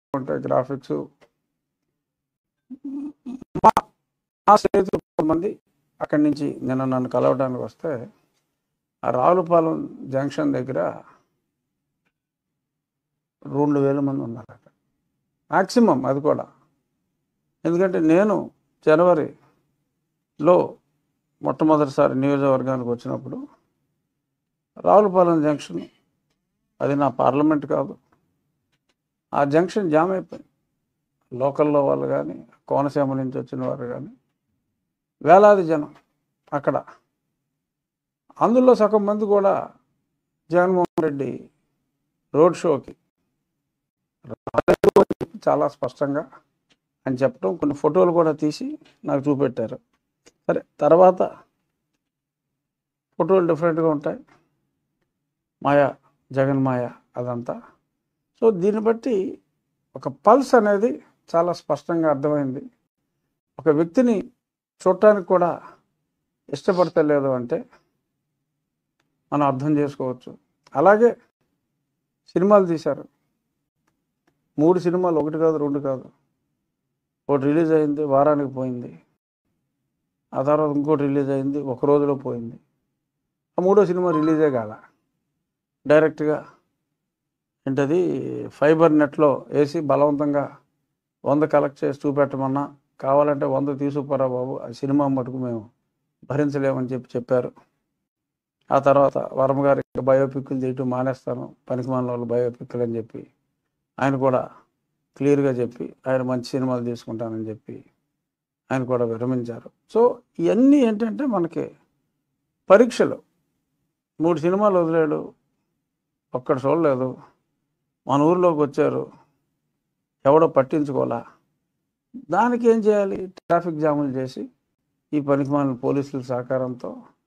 ఉంటాయి గ్రాఫిక్స్ మా మా స్నేహితులు కొంతమంది అక్కడి నుంచి నిన్న నన్ను కలవడానికి వస్తే ఆ రావులపాలెం జంక్షన్ దగ్గర రెండు వేల మంది ఉన్నారు అక్కడ మ్యాక్సిమం అది కూడా ఎందుకంటే నేను జనవరిలో మొట్టమొదటిసారి నియోజకవర్గానికి వచ్చినప్పుడు రావులపాలెం జంక్షన్ అది నా పార్లమెంట్ కాదు ఆ జంక్షన్ జామ్ అయిపోయింది లోకల్లో వాళ్ళు కానీ కోనసీమ నుంచి వచ్చిన వారు కానీ వేలాది జనం అక్కడ అందులో సగం మంది కూడా జగన్మోహన్ రెడ్డి రోడ్ షోకి రాలేదు అని చెప్పి చాలా స్పష్టంగా అని చెప్పడం కొన్ని ఫోటోలు కూడా తీసి నాకు చూపెట్టారు సరే తర్వాత ఫోటోలు డిఫరెంట్గా ఉంటాయి మాయా జగన్ మాయ అదంతా సో దీన్ని బట్టి ఒక పల్స్ అనేది చాలా స్పష్టంగా అర్థమైంది ఒక వ్యక్తిని చూడటానికి కూడా ఇష్టపడతలేదు అంటే మనం అర్థం చేసుకోవచ్చు అలాగే సినిమాలు తీశారు మూడు సినిమాలు ఒకటి కాదు రెండు కాదు ఒకటి రిలీజ్ అయింది వారానికి పోయింది ఆ తర్వాత ఇంకోటి రిలీజ్ అయింది ఒక రోజులో పోయింది ఆ మూడో సినిమా రిలీజే కాల డైరెక్ట్గా ఏంటది ఫైబర్ నెట్లో వేసి బలవంతంగా వంద కలెక్ట్ చేసి చూపెట్టమన్నా కావాలంటే వంద తీసుకుపోరా బాబు ఆ సినిమా మటుకు మేము భరించలేమని చెప్పి చెప్పారు ఆ తర్వాత వర్మ గారి బయోపిక్లు తీయటం మానేస్తాను పనికిమాల వాళ్ళు బయోపిక్లు అని చెప్పి ఆయన కూడా క్లియర్గా చెప్పి ఆయన మంచి సినిమాలు తీసుకుంటానని చెప్పి ఆయన కూడా విరమించారు సో ఇవన్నీ ఏంటంటే మనకి పరీక్షలు మూడు సినిమాలు వదిలేడు ఒక్కడు చూడలేదు మన ఊర్లోకి వచ్చారు ఎవడో పట్టించుకోవాలా దానికి ఏం చేయాలి ట్రాఫిక్ జాములు చేసి ఈ పనికిమాలిన పోలీసుల సహకారంతో